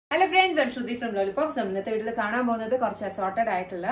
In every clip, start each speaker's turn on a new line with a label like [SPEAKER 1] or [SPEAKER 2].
[SPEAKER 1] hello friends I'm Shruti from Lollipops നമ്മൾ ഇന്നത്തെ വീട്ടിൽ കാണാൻ പോകുന്നത് കുറച്ച് അസോർട്ടഡ് ആയിട്ടുള്ള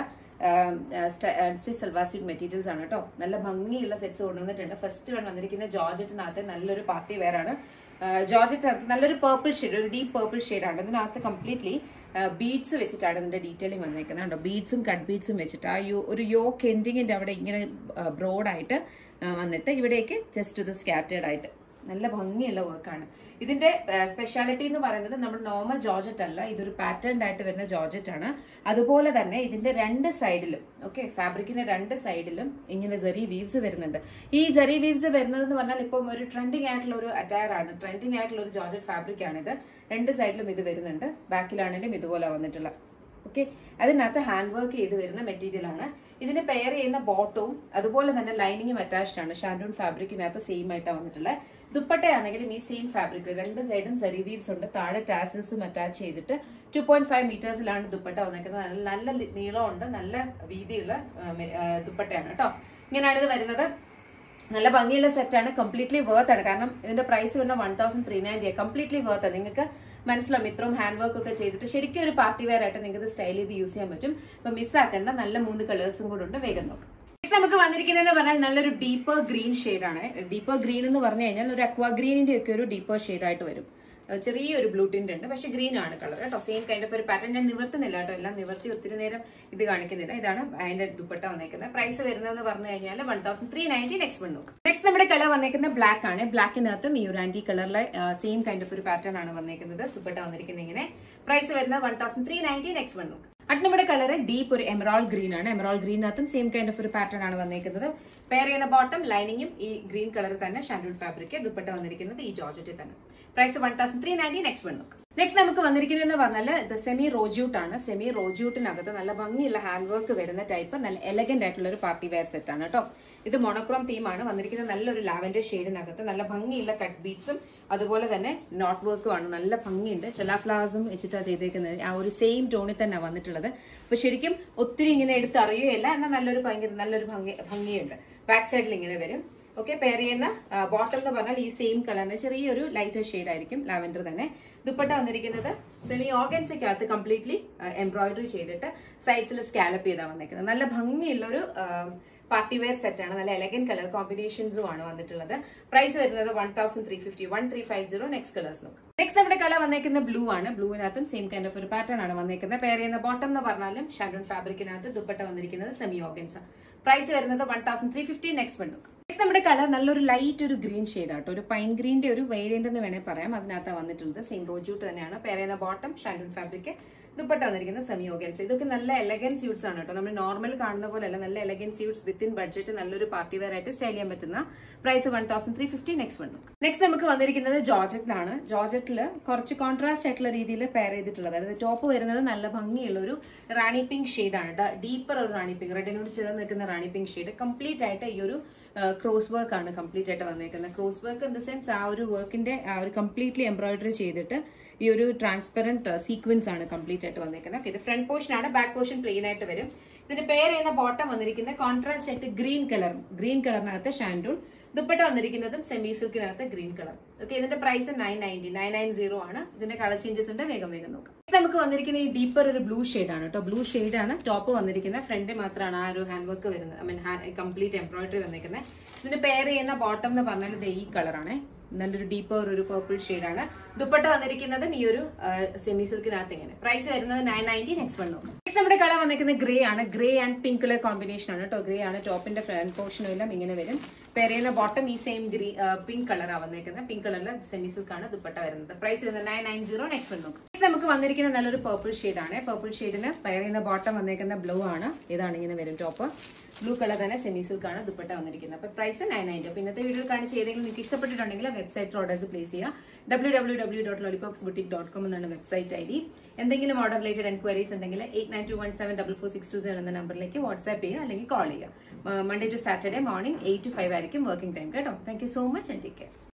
[SPEAKER 1] സ്റ്റിച്ച് സൽവാസിഡ് മെറ്റീരിയൽസ് ആണ് കേട്ടോ നല്ല ഭംഗിയുള്ള സെറ്റ്സ് കൊണ്ടുവന്നിട്ടുണ്ട് ഫസ്റ്റ് വൺ വന്നിരിക്കുന്ന ജോർജറ്റിനകത്ത് നല്ലൊരു പാർട്ടി വെയർ ആണ് ജോർജറ്റ് നല്ലൊരു പേർപ്പിൾ ഷെയ്ഡ് ഒരു ഡീപ്പ് പേർപ്പിൾ ഷെയ്ഡാണ് ഇതിനകത്ത് കംപ്ലീറ്റ്ലി ബീഡ്സ് വെച്ചിട്ടാണ് ഇതിന്റെ ഡീറ്റെയിലിംഗ് വന്നേക്കുന്നത് കേട്ടോ ബീഡ്സും കട്ട് ബീഡ്സും വെച്ചിട്ട് ആ യോ ഒരു യോക്ക് എൻഡിങ്ങിന്റെ അവിടെ ഇങ്ങനെ ബ്രോഡായിട്ട് വന്നിട്ട് ഇവിടേക്ക് ജസ്റ്റ് ഇത് സ്കാറ്റേഡ് ആയിട്ട് നല്ല ഭംഗിയുള്ള വർക്കാണ് ഇതിന്റെ സ്പെഷ്യാലിറ്റി എന്ന് പറയുന്നത് നമ്മുടെ നോർമൽ ജോർജറ്റ് അല്ല ഇതൊരു പാറ്റേൺ ആയിട്ട് വരുന്ന ജോർജറ്റ് ആണ് അതുപോലെ തന്നെ ഇതിന്റെ രണ്ട് സൈഡിലും ഓക്കെ ഫാബ്രിക്കിന്റെ രണ്ട് സൈഡിലും ഇങ്ങനെ ജെറി വീവ്സ് വരുന്നുണ്ട് ഈ ജെറി വീവ്സ് വരുന്നത് എന്ന് പറഞ്ഞാൽ ഇപ്പം ഒരു ട്രെൻഡിങ് ആയിട്ടുള്ള ഒരു അറ്റയർ ആണ് ട്രെൻഡിങ് ആയിട്ടുള്ള ഒരു ജോർജറ്റ് ഫാബ്രിക് ആണ് ഇത് രണ്ട് സൈഡിലും ഇത് വരുന്നുണ്ട് ബാക്കിലാണെങ്കിലും ഇതുപോലെ വന്നിട്ടുള്ള ഓക്കെ അതിനകത്ത് ഹാൻഡ് വർക്ക് ചെയ്ത് വരുന്ന മെറ്റീരിയൽ ആണ് ഇതിന് പെയർ ചെയ്യുന്ന ബോട്ടവും അതുപോലെ തന്നെ ലൈനിങ്ങും അറ്റാച്ച്ഡ് ആണ് ഷാൻഡൂൺ ഫാബ്രിക്കിനകത്ത് സെയിം ആയിട്ടാണ് വന്നിട്ടുള്ളത് ദുപ്പട്ടയാണെങ്കിലും ഈ സെയിം ഫാബ്രിക് രണ്ട് സൈഡും സെറി വീവ്സ് ഉണ്ട് താഴെ ടാസൽസും അറ്റാച്ച് ചെയ്തിട്ട് ടു പോയിന്റ് ഫൈവ് മീറ്റേഴ്സിലാണ് ദുപ്പട്ട വന്നിരിക്കുന്നത് നല്ല നല്ല നീളമുണ്ട് നല്ല വീതിയുള്ള ദുപ്പട്ടയാണ് കേട്ടോ ഇങ്ങനെയാണ് ഇത് വരുന്നത് നല്ല ഭംഗിയുള്ള സെറ്റാണ് കംപ്ലീറ്റ്ലി വേർത്ത് ആണ് കാരണം ഇതിന്റെ പ്രൈസ് വരുന്ന one thousand three ninety completely worth ആണ് നിങ്ങൾക്ക് മനസ്സിലാവും ഇത്രയും ഹാൻഡ് വർക്ക് ഒക്കെ ചെയ്തിട്ട് ശരിക്കും ഒരു പാർട്ടി വെയർ ആയിട്ട് നിങ്ങൾക്ക് സ്റ്റൈൽ ചെയ്ത് യൂസ് ചെയ്യാൻ പറ്റും അപ്പൊ മിസ്സാക്കേണ്ട നല്ല മൂന്ന് കളേഴ്സും കൂടെ ഉണ്ട് വേഗം നോക്കാം നെക്സ്റ്റ് നമുക്ക് വന്നിരിക്കുന്നത് പറഞ്ഞാൽ നല്ലൊരു ഡീപ്പർ ഗ്രീൻ ആണ് ഡീപ്പർ ഗ്രീൻ എന്ന് പറഞ്ഞു കഴിഞ്ഞാൽ ഒരു അക്വാ ഗ്രീനിന്റെ ഒക്കെ ഒരു ഡീപ്പർ ആയിട്ട് വരും ചെറിയൊരു ബ്ലൂ ടിന്റ് ഉണ്ട് പക്ഷെ ഗ്രീൻ ആണ് കളർ കേട്ടോ സെയിം കൈൻഡ് ഓഫ് ഒരു പാറ്റേൺ ഞാൻ നിവർത്തുന്നില്ല കേട്ടോ എല്ലാം നിവർത്തി ഒത്തിരി നേരം ഇത് കാണിക്കുന്നില്ല ഇതാണ് അതിന്റെ ദുപ്പട്ട വന്നേക്കുന്നത് പ്രൈസ് വരുന്നതെന്ന് പറഞ്ഞു കഴിഞ്ഞാൽ one thousand three ninety next one നോക്കും നെക്സ്റ്റ് നമ്മുടെ കളർ വന്നേക്കുന്നത് ബ്ലാക്ക് ആണ് ബ്ലാക്കിനകത്തും ഈ ഒരു ആന്റി കളറിലെ സെയിം കൈൻഡ് ഓഫ് ഒരു പാറ്റേൺ ആണ് വന്നേക്കുന്നത് ദുപ്പട്ട വന്നിരിക്കുന്നത് ഇങ്ങനെ പ്രൈസ് വരുന്നത് one thousand three ninety next one നോക്കും അടുത്ത നമ്മുടെ കളർ ഡീപ്പ് ഒരു എമറോൾ ഗ്രീൻ ആണ് എമറോൾ ഗ്രീനകത്തും സെയിം കൈൻഡ് ഓഫ് ഒരു പാറ്റേൺ ആണ് വന്നേക്കുന്നത് പെയർ ചെയ്യുന്ന ബോട്ടം ലൈനിങ്ങും ഈ ഗ്രീൻ കളർ തന്നെ ഷാൻഡൂൾ ഫാബ്രിക് ദുപ്പട്ട വന്നിരിക്കുന്നത് ഈ ജോർജറ്റിൽ തന്നെ price one thousand three ninety next one നോക്കും നെക്സ്റ്റ് നമുക്ക് വന്നിരിക്കുന്നത് പറഞ്ഞാൽ ഇത് സെമി റോജ്യൂട്ട് ആണ് സെമി റോജ്യൂട്ടിനകത്ത് നല്ല ഭംഗിയുള്ള ഹാൻഡ് വർക്ക് വരുന്ന ടൈപ്പ് നല്ല എലഗന്റ് ആയിട്ടുള്ള ഒരു പാർട്ടി വെയർ സെറ്റ് ആണ് കേട്ടോ ഇത് മൊണോക്രോം തീമാണ് വന്നിരിക്കുന്നത് നല്ലൊരു ലാവൻഡർ ഷെയ്ഡിനകത്ത് നല്ല ഭംഗിയുള്ള കട്ട് ബീഡ്സും അതുപോലെ തന്നെ നോട്ട് വർക്കും ആണ് നല്ല ഭംഗിയുണ്ട് ചെല ഫ്ലവേഴ്സും വെച്ചിട്ടാണ് ചെയ്തേക്കുന്നത് ആ ഒരു സെയിം ടോണിൽ തന്നെ വന്നിട്ടുള്ളത് അപ്പൊ ശരിക്കും ഒത്തിരി ഇങ്ങനെ എടുത്ത് അറിയുകയില്ല എന്നാൽ നല്ലൊരു ഭയങ്കര നല്ലൊരു ഭംഗി ഭംഗിയുണ്ട് ബാക്ക് സൈഡിൽ ഇങ്ങനെ വരും ഓക്കെ പെയർ ചെയ്യുന്ന ബോട്ടം എന്ന് പറഞ്ഞാൽ ഈ സെയിം കളറിന് ചെറിയൊരു ലൈറ്റർ ഷെയ്ഡ് ആയിരിക്കും ലാവൻഡർ തന്നെ ദുപ്പട്ട വന്നിരിക്കുന്നത് സെമി ഓർഗൻസയ്ക്കകത്ത് കംപ്ലീറ്റ്ലി എംബ്രോയിഡറി ചെയ്തിട്ട് സൈഡ്സിൽ സ്കാലപ്പ് ചെയ്താൽ വന്നിരിക്കുന്നത് നല്ല ഭംഗിയുള്ള ഒരു പാർട്ടി വെയർ സെറ്റ് ആണ് നല്ല എലഗൻ കളർ കോമ്പിനേഷൻസും ആണ് വന്നിട്ടുള്ളത് പ്രൈസ് വരുന്നത് one thousand three fifty one three five zero next colours നോക്കും നെക്സ്റ്റ് നമ്മുടെ കളർ വന്നേക്കുന്ന ബ്ലൂ ആണ് ബ്ലൂവിനകത്തും സെയിം കൈൻഡ് ഓഫ് ഒരു പാറ്റേൺ ആണ് വന്നേക്കുന്നത് പെയർ ചെയ്യുന്ന ബോട്ടം എന്ന് പറഞ്ഞാലും ഷാഡോൺ ഫാബ്രിക്കിനകത്ത് ദുപ്പട്ട വന്നിരിക്കുന്നത് സെമി ഓർഗൻസ് പ്രൈസ് വരുന്നത് one thousand three fifty next one നോക്കും നെക്സ്റ്റ് നമ്മുടെ കളർ നല്ലൊരു ലൈറ്റ് ഒരു ഗ്രീൻ ഷെയ്ഡ് ആട്ടോ ഒരു പൈൻ ഗ്രീന്റെ ഒരു വേരിയന്റ് എന്ന് വേണേൽ പറയാം അതിനകത്ത് വന്നിട്ടുള്ളത് സെയിം റോജൂട്ട് തന്നെയാണ് പെയർ ചെയ്യുന്ന ബോട്ടം ഷാൻഡൂൺ ഫാബ്രിക് ദുപ്പട്ട വന്നിരിക്കുന്ന സെമി ഓഗൻസ് ഇതൊക്കെ നല്ല എലഗൻ സ്യൂട്ട്സ് ആണ് കേട്ടോ നമ്മൾ നോർമൽ കാണുന്ന പോലെ അല്ല നല്ല എലഗൻ സ്യൂട്ട്സ് വിത്തിൻ ബഡ്ജറ്റ് നല്ലൊരു പാർട്ടി വെയർ ആയിട്ട് സ്റ്റൈൽ ചെയ്യാൻ പറ്റുന്ന price one thousand three fifty next one next നമുക്ക് വന്നിരിക്കുന്നത് ജോർജറ്റിലാണ് ജോർജറ്റിൽ കുറച്ച് കോൺട്രാസ്റ്റ് ആയിട്ടുള്ള രീതിയിൽ പെയർ ചെയ്തിട്ടുള്ളത് അതായത് ടോപ്പ് വരുന്നത് നല്ല ഭംഗിയുള്ള ഒരു റാണി പിങ്ക് ഷെയ്ഡാണ് ഡീപ്പർ ഒരു റാണി പിങ്ക് റെഡിനോട് ചേർന്ന് നിൽക്കുന്ന റാണി പിങ്ക് ഷെയ്ഡ് കംപ്ലീറ്റ് ആയിട്ട് ഈ ഒരു ക്രോസ് വർക്ക് ആണ് കംപ്ലീറ്റ് ആയിട്ട് വന്നേക്കുന്നത് cross work in the sense ആ ഒരു വർക്കിന്റെ ആ ഒരു കംപ്ലീറ്റ്ലി എംബ്രോയിഡറി ചെയ്തിട്ട് ഈ ഒരു ട്രാൻസ്പെറന്റ് സീക്വൻസ് ആണ് കംപ്ലീറ്റ് ആയിട്ട് വന്നേക്കുന്നത് ഇത് ഫ്രണ്ട് പോർഷൻ ആണ് ബാക്ക് പോർഷൻ പ്ലെയിൻ ആയിട്ട് വരും ഇതിന്റെ പേര് ചെയ്യുന്ന ബോട്ടം വന്നിരിക്കുന്നത് കോൺട്രാസ്റ്റ് ആയിട്ട് ഗ്രീൻ കളർ ഗ്രീൻ കളറിനകത്ത് ഷാൻഡൂൺ ദുപ്പട്ട വന്നിരിക്കുന്നതും സെമി സിൽക്കിനകത്ത് ഗ്രീൻ കളർ ഓക്കെ ഇതിന്റെ price nine ninety nine nine zero ആണ് ഇതിന്റെ കളർ ചേഞ്ചസ് ഉണ്ട് വേഗം വേഗം നോക്കാം നമുക്ക് വന്നിരിക്കുന്ന ഈ ഡീപ്പർ ഒരു ബ്ലൂ ഷെയ്ഡ് ആണ് കേട്ടോ ബ്ലൂ ഷെയ്ഡ് ആണ് ടോപ്പ് വന്നിരിക്കുന്നത് ഫ്രണ്ട് മാത്രമാണ് ആ ഒരു ഹാൻഡ് വർക്ക് വരുന്നത് ഐ മീൻ കംപ്ലീറ്റ് എംബ്രോയിഡറി വന്നിരിക്കുന്നത് ഇതിന്റെ പെയർ ചെയ്യുന്ന ബോട്ടം എന്ന് പറഞ്ഞാൽ ഇത് ഈ കളറാണ് നല്ലൊരു ഡീപ്പർ ഒരു പേർപ്പിൾ ആണ് ദുപ്പട്ട വന്നിരിക്കുന്നതും ഈ ഒരു സെമി സിൽക്കിനകത്ത് ഇങ്ങനെ പ്രൈസ് വരുന്നത് നയൻ നയൻറ്റി നെക്സ്റ്റ് വൺ നോക്കാം നെക്സ്റ്റ് നമ്മുടെ കളർ വന്നിരിക്കുന്നത് ഗ്രേ ആണ് grey and pink colour combination ആണ് കേട്ടോ ഗ്രേ ആണ് ടോപ്പിന്റെ ഫ്രണ്ട് പോർഷനും എല്ലാം ഇങ്ങനെ വരും പെയർ ചെയ്യുന്ന ബോട്ടം ഈ സെയിം ഗ്രീ പിങ്ക് കളറാണ് വന്നിരിക്കുന്നത് പിങ്ക് കളറിൽ സെമി സിൽക്ക് ആണ് ദുപ്പട്ട വരുന്നത് പ്രൈസ് വരുന്നത് nine nine zero next one നോക്കാം നെക്സ്റ്റ് നമുക്ക് വന്നിരിക്കുന്ന നല്ലൊരു പേർപ്പിൾ ആണ് പേർപ്പിൾ ഷെയ്ഡിന് പെയർ ചെയ്യുന്ന ബോട്ടം വന്നിരിക്കുന്ന ബ്ലൂ ആണ് ഇതാണ് ഇങ്ങനെ വരും ടോപ്പ് ബ്ലൂ കളർ തന്നെ സെമി സിൽക്ക് ആണ് ദുപ്പട്ട വന്നിരിക്കുന്നത് അപ്പൊ പ്രൈസ് നയൻ നയൻറ്റി അപ്പൊ ഇന്നത്തെ വീഡിയോ കാണിച്ച് ഏതെങ്കിലും നിങ്ങൾക്ക് ഇഷ്ടപ്പെട്ടിട്ടുണ്ടെങ്കിൽ വെബ്സൈറ്റ് ഓർഡേഴ്സ് പ്ലേസ് ചെയ്യുക W W W dot Lollipops boutique dot com എന്നാണ് വെബ്സൈറ്റ് ഐ ഡി എന്തെങ്കിലും ഓർഡർ റിലേറ്റഡ് എൻക്വയറീസ് ഉണ്ടെങ്കിൽ eight nine two one seven double four six two seven എന്ന നമ്പറിലേക്ക് വാട്സ്ആപ്പ് ചെയ്യുക അല്ലെങ്കിൽ കോൾ ചെയ്യുക Monday to Saturday morning eight to five ആയിരിക്കും working time കേട്ടോ thank you so much and take care